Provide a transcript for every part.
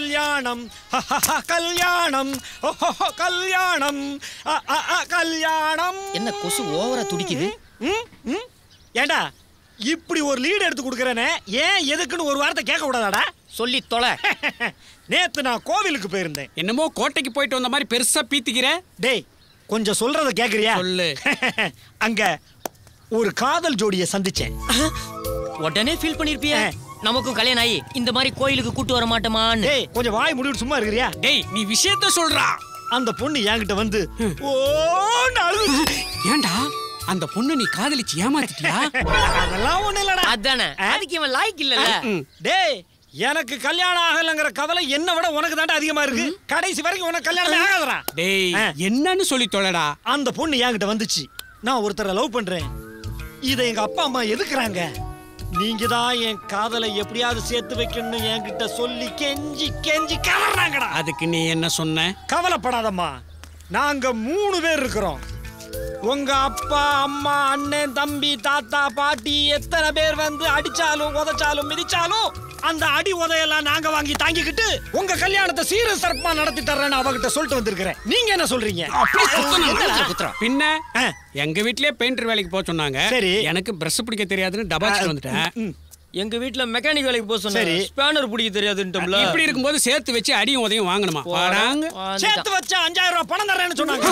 கல்யாணம் ஹஹஹ, கல்யாணம் ஓஹோ கல்யாணம் அ, அ, அ, கல்யாணம் என்ன கொசு ஓவரா துடிக்குது ம், ம். ஏண்டா இப்படி ஒரு லீடு எடுத்து கொடுக்குறேனே ஏன் எதுக்குன்னு ஒரு வார்த்தை கேட்க கூடாதாடா சொல்லி தொலை நேத்து நான் கோவிலுக்கு போயிருந்தேன் என்னமோ கோட்டைக்கு போயிட்டு வந்த மாதிரி பெருசா பீத்திக்கிற டேய் கொஞ்சம் சொல்றத கேக்குறியா சொல்லு. அங்க ஒரு காதல் ஜோடியை சந்திச்சேன் உடனே ஃபீல் பண்ணிருப்பிய ஆ. நமக்கும் கல்யாணம் ஆகி இந்த மாதிரி கோயிலுக்கு கூட்டு வர மாட்டோமான்னு டேய் கொஞ்சம் வாய் முடிவிட்டு சும்மா இருக்கிறியா டேய் நீ விஷயத்த சொல்றா அந்த பொண்ணு என்கிட்ட வந்து ஓன்னு அழுதுச்சு. ஏன்டா அந்த பொண்ணு நீ காதலிச்சு ஏமாத்திட்டியா அதெல்லாம் ஒண்ணு இல்லடா அதானே அதுக்கு இவன் லாய்க்கு இல்லல்ல டேய் எனக்கு கல்யாணம் ஆகலைங்கிற கவலை என்ன விட உனக்கு தாண்டா அதிகமா இருக்கு கடைசி வரைக்கும் உனக்கு கல்யாணம் ஆகாதடா டேய் ஆ. என்னன்னு சொல்லி தொலைடா அந்த பொண்ணு என்கிட்ட வந்துச்சு நான் ஒருத்தரை லவ் பண்றேன் இதை எங்க அப்பா அம்மா எதுக்குறாங்க நீங்க தான் என் காதலை எப்படியாவது சேர்த்து வைக்கணும்னு என்கிட்ட சொல்லி கெஞ்சி கெஞ்சி கவர்றாங்கடா அதுக்கு நீ என்ன சொன்ன கவலைப்படாதம்மா நாங்க மூணு பேர் இருக்கிறோம் உங்க அப்பா அம்மா அண்ணன் தம்பி தாத்தா பாட்டி எத்தனை பேர் வந்து அடிச்சாலும் உதைச்சாலும் மிதிச்சாலும் அந்த அடி உதையெல்லாம் நாங்க வாங்கி தாங்கிக்கிட்டு உங்க கல்யாணத்தை சீர சிறப்பா நடத்தி தர்றேன்னு அவகிட்ட சொல்லிட்டு வந்திருக்கிறேன் நீங்க என்ன சொல்றீங்க பின்ன ஆ. எங்க வீட்லயே பெயிண்டர் வேலைக்கு போக சொன்னாங்க சரி. எனக்கு பிரஷ் பிடிக்க தெரியாதுன்னு டபாச்சு வந்துட்டேன் ம். எங்க வீட்ல மெக்கானிக் வேலைக்கு போக சொன்னாரு சரி. ஸ்பேனர் பிடிக்க தெரியாதுன்ட்டோம்ல இப்படி இருக்கும்போது சேர்த்து வச்சு அடியும் உதயம் வாங்கணுமா வாடாங்க சேர்த்து வச்சா அஞ்சாயிரம் ரூபாய் பணம் தர்றேன்னு சொன்னாங்க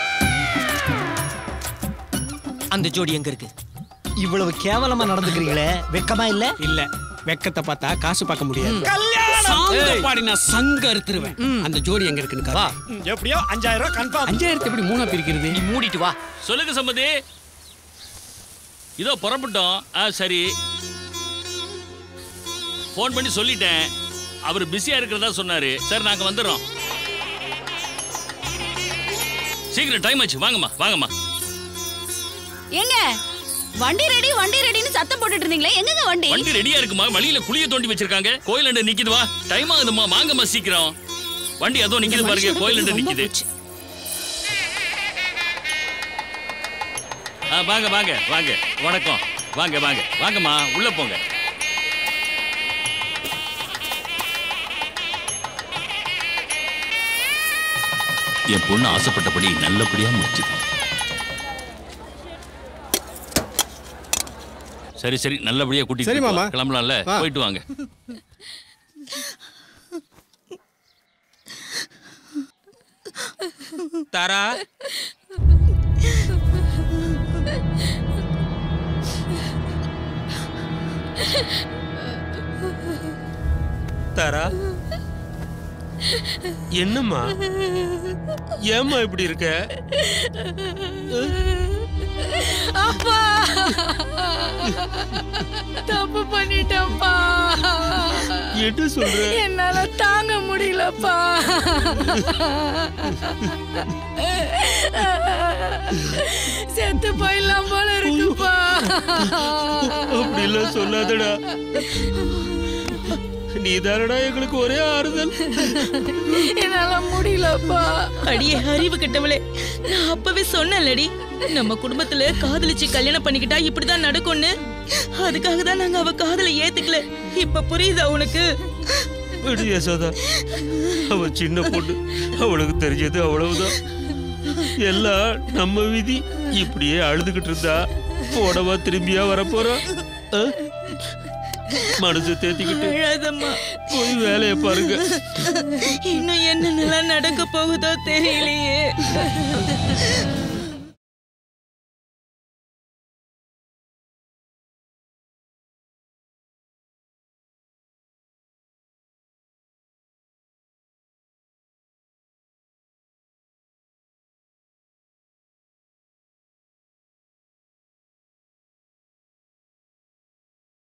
அந்த ஜோடி எங்க இருக்கு இவ்வளவு கேவலமா நடந்துக்கிறீங்களே வெக்கமா இல்ல இல்ல வெக்கத்தை பார்த்தா காசு பார்க்க முடியாது கல்யாணம் சாங்க பாடி நான் சங்க அறுத்துருவேன் அந்த ஜோடி எங்க இருக்குன்னு வா வா ம், எப்படியோ அஞ்சாயிரம் ரூபாய் கன்ஃபார்ம் அஞ்சாயிரத்து எப்படி மூணா பிரிக்கிறது நீ மூடிட்டு வா சொல்லுங்க சம்மதி இதோ புறப்பட்டோம் ஆ சரி ஃபோன் பண்ணி சொல்லிட்டேன் அவர் பிஸியா இருக்கிறதா சொன்னாரு சரி நாங்க வந்துடுறோம் சீக்கிரம் டைம் ஆச்சு வாங்கம்மா வாங்கம்மா ஏங்க வண்டி ரெடி வண்டி ரெடின்னு சத்தம் போட்டுட்டு இருந்தீங்களே எங்கங்க வண்டி வண்டி ரெடியா இருக்குமா வழியில குழிய தோண்டி வச்சிருக்காங்க கோயில் அண்ட நிக்குது வா டைம் ஆகுதுமா வாங்கம்மா சீக்கிரம் வண்டி அதோ நிக்குது பாருங்க கோயில் அண்ட நிக்குது ஆ வாங்க வாங்க வாங்க வணக்கம் வாங்க வாங்க வாங்கம்மா உள்ள போங்க என் பொண்ணு ஆசைப்பட்டபடி நல்லபடியா முடிச்சுது சரி சரி நல்லபடியா கூட்டிட்டு சரி, போ. மாமா. கிளம்பலாம்ல ஆ. போயிட்டு வாங்க தாரா தாரா என்னம்மா ஏம்மா இப்படி இருக்க அப்பா தப்பு பண்ணிட்டேன்ப்பா என்ன சொல்ற என்னால தாங்க முடியலப்பா செத்து போயிடலாம் போல இருக்குப்பா அப்படி எல்லாம் சொல்லாதடா நீ தானடா எங்களுக்கு ஒரே ஆறுதல் என்னால முடியலப்பா அடியே அறிவு கெட்டவளே நான் அப்பவே சொன்னேன்லடி நம்ம குடும்பத்துல காதலிச்சு கல்யாணம் பண்ணிக்கிட்டா இப்படிதான் நடக்கும்னு அதுக்காக தான் நாங்க அவ காதலை ஏத்துக்கல இப்ப புரியுதா உனக்கு விடு யசோதா அவ சின்ன பொண்ணு அவளுக்கு தெரிஞ்சது அவ்வளவுதான் எல்லாம் நம்ம விதி இப்படியே அழுதுகிட்டு இருந்தா போடவா திரும்பியா வரப்போறா ஆ? மனசு தேத்திக்கிட்டு அழாதம்மா போய் வேலையை பாருங்க இன்னும் என்னென்னலாம் நடக்க போகுதோ தெரியலையே